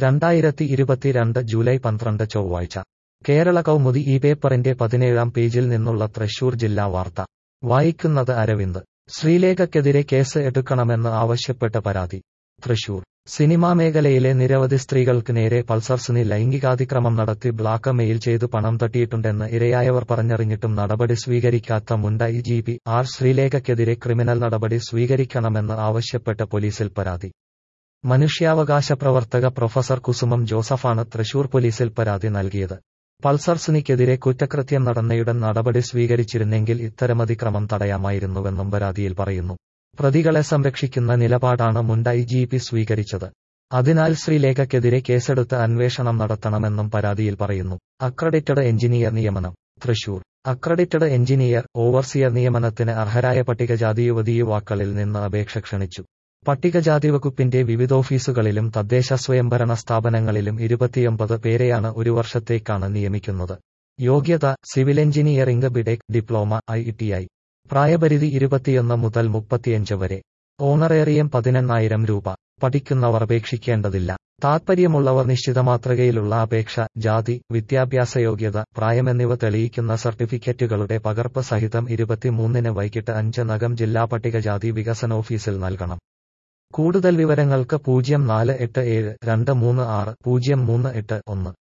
രണ്ടായിരത്തി ഇരുപത്തിരണ്ട് ജൂലൈ പന്ത്രണ്ട് ചൊവ്വാഴ്ച കേരള കൗമുദി ഈ പേപ്പറിന്റെ പതിനേഴാം പേജിൽ നിന്നുള്ള തൃശൂർ ജില്ലാ വാർത്ത വായിക്കുന്നത് അരവിന്ദ് ശ്രീലേഖയ്ക്കെതിരെ കേസ് എടുക്കണമെന്ന് ആവശ്യപ്പെട്ട പരാതി തൃശൂർ സിനിമാ മേഖലയിലെ നിരവധി സ്ത്രീകൾക്ക് നേരെ പൾസർസിന് ലൈംഗികാതിക്രമം നടത്തി ബ്ലാക്ക് മെയിൽ ചെയ്തു പണം തട്ടിയിട്ടുണ്ടെന്ന് ഇരയായവർ പറഞ്ഞറിഞ്ഞിട്ടും നടപടി സ്വീകരിക്കാത്ത മുണ്ട ഇ ജി പി ആർ ശ്രീലേഖയ്ക്കെതിരെ ക്രിമിനൽ നടപടി സ്വീകരിക്കണമെന്ന് ആവശ്യപ്പെട്ട പോലീസിൽ പരാതി മനുഷ്യാവകാശ പ്രവർത്തക പ്രൊഫസർ കുസുമം ജോസഫാണ് തൃശൂർ പോലീസിൽ പരാതി നൽകിയത് പൾസർസിനിക്കെതിരെ കുറ്റകൃത്യം നടന്നയുടൻ നടപടി സ്വീകരിച്ചിരുന്നെങ്കിൽ ഇത്തരമതിക്രമം തടയാമായിരുന്നുവെന്നും പരാതിയിൽ പറയുന്നു പ്രതികളെ സംരക്ഷിക്കുന്ന നിലപാടാണ് മുണ്ട ഐ ജി പി സ്വീകരിച്ചത് അതിനാൽ ശ്രീലേഖയ്ക്കെതിരെ കേസെടുത്ത് അന്വേഷണം നടത്തണമെന്നും പരാതിയിൽ പറയുന്നു അക്രഡിറ്റഡ് എഞ്ചിനീയർ നിയമനം തൃശൂർ അക്രഡിറ്റഡ് എഞ്ചിനീയർ ഓവർസിയർ നിയമനത്തിന് അർഹരായ പട്ടികജാതി യുവതി യുവാക്കളിൽ നിന്ന് അപേക്ഷ ക്ഷണിച്ചു പട്ടികജാതി വകുപ്പിന്റെ വിവിധ ഓഫീസുകളിലും തദ്ദേശ സ്വയംഭരണ സ്ഥാപനങ്ങളിലും ഇരുപത്തിയൊമ്പത് പേരെയാണ് ഒരു വർഷത്തേക്കാണ് നിയമിക്കുന്നത് യോഗ്യത civil engineering BTech diploma I T I പ്രായപരിധി ഇരുപത്തിയൊന്ന് മുതൽ മുപ്പത്തിയഞ്ച് വരെ ഓണറേറിയം പതിനെണ്ണായിരം രൂപ പഠിക്കുന്നവർ അപേക്ഷിക്കേണ്ടതില്ല താത്പര്യമുള്ളവർ നിശ്ചിത മാതൃകയിലുള്ള അപേക്ഷ ജാതി വിദ്യാഭ്യാസ യോഗ്യത പ്രായമെന്നിവ തെളിയിക്കുന്ന സർട്ടിഫിക്കറ്റുകളുടെ പകർപ്പ് സഹിതം ഇരുപത്തിമൂന്നിന് വൈകിട്ട് അഞ്ച് നഗം ജില്ലാ പട്ടികജാതി വികസന ഓഫീസിൽ നൽകണം കൂടുതൽ വിവരങ്ങൾക്ക് പൂജ്യം നാല് എട്ട് ഏഴ് രണ്ട് മൂന്ന് ആറ് പൂജ്യം മൂന്ന് എട്ട് ഒന്ന്